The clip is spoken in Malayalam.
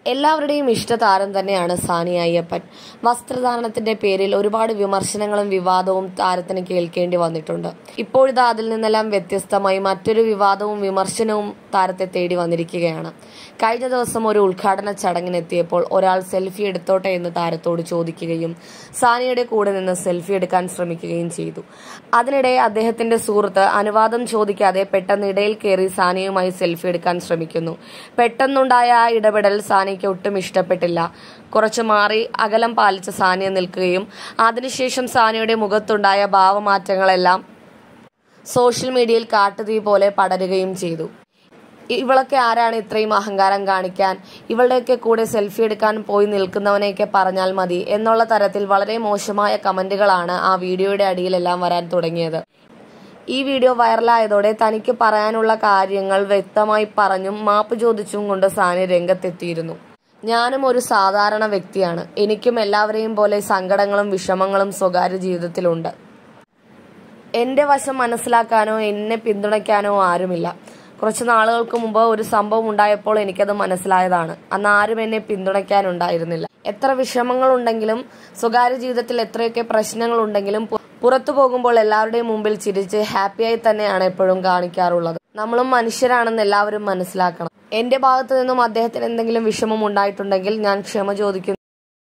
എല്ലാവരുടെയും ഇഷ്ടതാരം തന്നെയാണ് സാനി അയ്യപ്പൻ വസ്ത്രധാരണത്തിന്റെ പേരിൽ ഒരുപാട് വിമർശനങ്ങളും വിവാദവും താരത്തിന് കേൾക്കേണ്ടി വന്നിട്ടുണ്ട് ഇപ്പോഴിതാ അതിൽ നിന്നെല്ലാം വ്യത്യസ്തമായി മറ്റൊരു വിവാദവും വിമർശനവും താരത്തെ തേടി വന്നിരിക്കുകയാണ് കഴിഞ്ഞ ദിവസം ഒരു ഉദ്ഘാടന ചടങ്ങിനെത്തിയപ്പോൾ ഒരാൾ സെൽഫി എടുത്തോട്ടെ എന്ന് താരത്തോട് ചോദിക്കുകയും സാനിയുടെ കൂടെ നിന്ന് സെൽഫി എടുക്കാൻ ശ്രമിക്കുകയും ചെയ്തു അതിനിടെ അദ്ദേഹത്തിന്റെ സുഹൃത്ത് അനുവാദം ചോദിക്കാതെ പെട്ടെന്ന് ഇടയിൽ കയറി സാനിയുമായി സെൽഫി എടുക്കാൻ ശ്രമിക്കുന്നു പെട്ടെന്നുണ്ടായ ആ ഇടപെടൽ സാനിക്ക് ഒട്ടും ഇഷ്ടപ്പെട്ടില്ല കുറച്ചു മാറി അകലം പാലിച്ച സാനിയ നിൽക്കുകയും അതിനുശേഷം സാനിയുടെ മുഖത്തുണ്ടായ ഭാവമാറ്റങ്ങളെല്ലാം സോഷ്യൽ മീഡിയയിൽ കാട്ടുതീ പോലെ പടരുകയും ചെയ്തു ഇവളൊക്കെ ആരാണ് ഇത്രയും അഹങ്കാരം കാണിക്കാൻ ഇവളുടെയൊക്കെ കൂടെ സെൽഫി എടുക്കാൻ പോയി നിൽക്കുന്നവനെയൊക്കെ പറഞ്ഞാൽ മതി എന്നുള്ള തരത്തിൽ വളരെ മോശമായ കമന്റുകളാണ് ആ വീഡിയോയുടെ അടിയിലെല്ലാം വരാൻ തുടങ്ങിയത് ഈ വീഡിയോ വൈറലായതോടെ തനിക്ക് പറയാനുള്ള കാര്യങ്ങൾ വ്യക്തമായി പറഞ്ഞും മാപ്പ് ചോദിച്ചും കൊണ്ട് സാനി രംഗത്തെത്തിയിരുന്നു ഞാനും ഒരു സാധാരണ വ്യക്തിയാണ് എനിക്കും എല്ലാവരെയും പോലെ സങ്കടങ്ങളും വിഷമങ്ങളും സ്വകാര്യ ജീവിതത്തിലുണ്ട് എന്റെ വശം മനസ്സിലാക്കാനോ എന്നെ പിന്തുണയ്ക്കാനോ ആരുമില്ല കുറച്ച് നാളുകൾക്ക് മുമ്പ് ഒരു സംഭവം ഉണ്ടായപ്പോൾ എനിക്കത് മനസ്സിലായതാണ് അന്ന് ആരും എന്നെ പിന്തുണയ്ക്കാനുണ്ടായിരുന്നില്ല എത്ര വിഷമങ്ങളുണ്ടെങ്കിലും സ്വകാര്യ ജീവിതത്തിൽ എത്രയൊക്കെ പ്രശ്നങ്ങളുണ്ടെങ്കിലും പു- പുറത്തു പോകുമ്പോൾ എല്ലാവരുടെയും മുമ്പിൽ ചിരിച്ച് ഹാപ്പിയായി തന്നെയാണ് എപ്പോഴും കാണിക്കാറുള്ളത് നമ്മളും മനുഷ്യരാണെന്ന് എല്ലാവരും മനസ്സിലാക്കണം എന്റെ ഭാഗത്തു നിന്നും അദ്ദേഹത്തിന് എന്തെങ്കിലും വിഷമം ഉണ്ടായിട്ടുണ്ടെങ്കിൽ ഞാൻ ക്ഷമ ചോദിക്കുന്നു